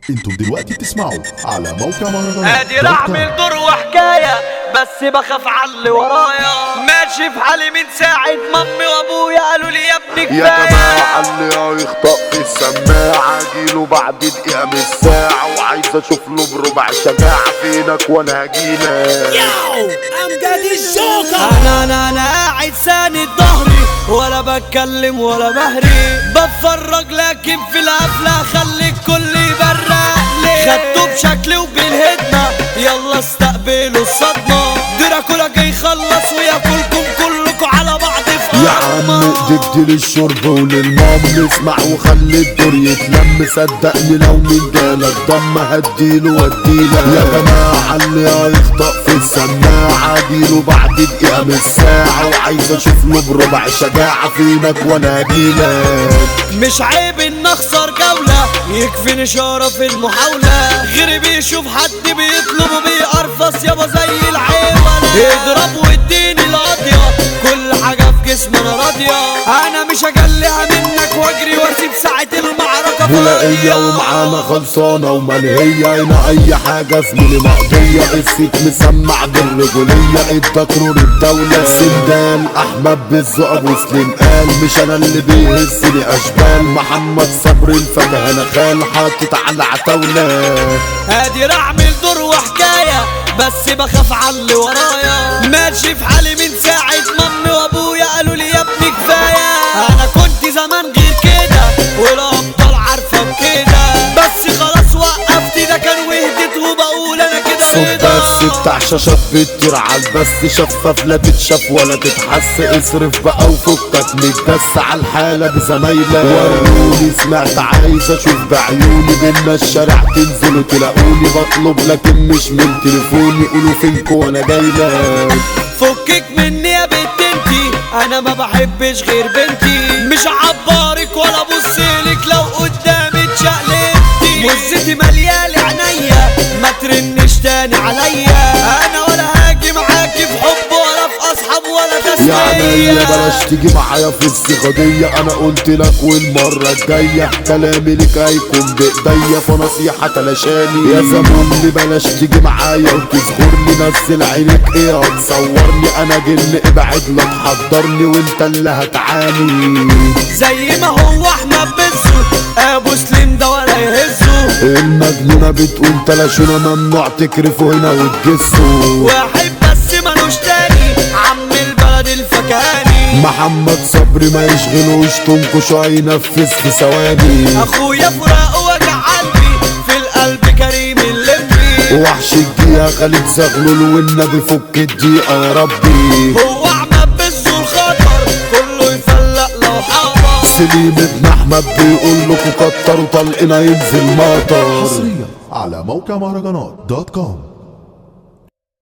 انتم دلوقتي بتسمعوا على موقع مهرجانات ادي اعمل دور وحكايه بس بخاف على اللي ورايا ماشي في حالي من ساعه مامي وابويا قالوا لي يا ابني يا كفايه جماعة اللي هيخطأ في السماعة جيله بعد دقيقة من الساعة وعايز اشوف له بربع شجاعة فينك وانا هجيلك امجد الجوكر انا انا انا قاعد ساند ظهري ولا بتكلم ولا بهري بتفرج لكن في القفله خلي الكل يبرق لي خدته بشكل وبالهدمه يلا استقبلوا الصدمه دراكولا جاي يخلص وياكلكم كلكم على بعض في يا عم قرمة. ايدك للشرب وللمام نسمع وخلي الدور يتلم صدقني لو من جالك ضم هديله واديلك يا جماعة اللي هيخطأ في السماعة جيله بعد دقيقة من الساعة وعايز اشوف له بربع شجاعة فينك وانا هجيلك مش عيب ان اخسر جولة يكفيني شرف المحاولة غيري بيشوف حد بيطلب وبيقرفص يابا زي العيبة اضرب واديني القضية كل حاجة في جسمي انا راضية انا مش هجليها منك واجري واسيب ساعة المعركة بلاقية فاضية ومعانا خلصانة وملهية هنا أي حاجة زميلي مقضية السيت مسمع بالرجولية اداك نور الدولة سندال أحمد بالذوق أبو سليم قال مش أنا اللي بيهزني أشبال محمد صبري الفجأة أنا خال حاطط على عتاولة قادر اعمل دور وحكاية بس بخاف على اللي ورايا ماشي في حالي من ساعة مامي وابويا قالوا لي يا ابني كفاية انا كنت زمان غير كده والابطال عارفة بكده بس خلاص وقفت ده كان وهدت وبقول انا كده صوت بس بتاع شاشات بتطير عالبس شفاف لا تتشاف ولا تتحس اصرف بقى وفكك متدس على الحالة بزمايلك وروني سمعت عايز اشوف بعيوني بينا الشارع تنزلوا تلاقوني بطلب لكن مش من تليفوني قولوا فينكوا وانا جايلك فكك مني يا بنت انتي انا ما بحبش غير بنتي مش هعبرك ولا ابصلك لو قدامي اتشقلبتي مزتي مليالي عينيا ما ترنش تاني عليا انا ولا هاجي معاكي في حب ولا في اصحاب ولا يعني تسلية يا بلاش تيجي معايا في الصيغة دي انا قلت لك والمرة الجاية كلامي لك هيكون بايديا فنصيحة تلاشاني يا زموني بلاش تيجي معايا وتذكرني نزل عينك ايه هتصورني انا جن ابعد لا تحضرني وانت اللي هتعاني زي ما هو احمد بزو ابو سليم ده ولا يهزه المجنونة بتقول تلاشونا ممنوع تكرفوا هنا وتجسوا واحد بس ملوش تاني عم البلد الفكاني محمد صبري ما يشغلوش تنكشوا هينفذ في ثواني اخويا فراق وجع قلبي في القلب كريم اللمبي وحش الجيا خالد زغلول والنبي فك الدقيقة يا ربي هو احمد بزو الخطر كله يفلق لو حضر سليم ابن احمد بيقول لكم كتروا طلقنا ينزل مطر حصريا على موقع مهرجانات دوت كوم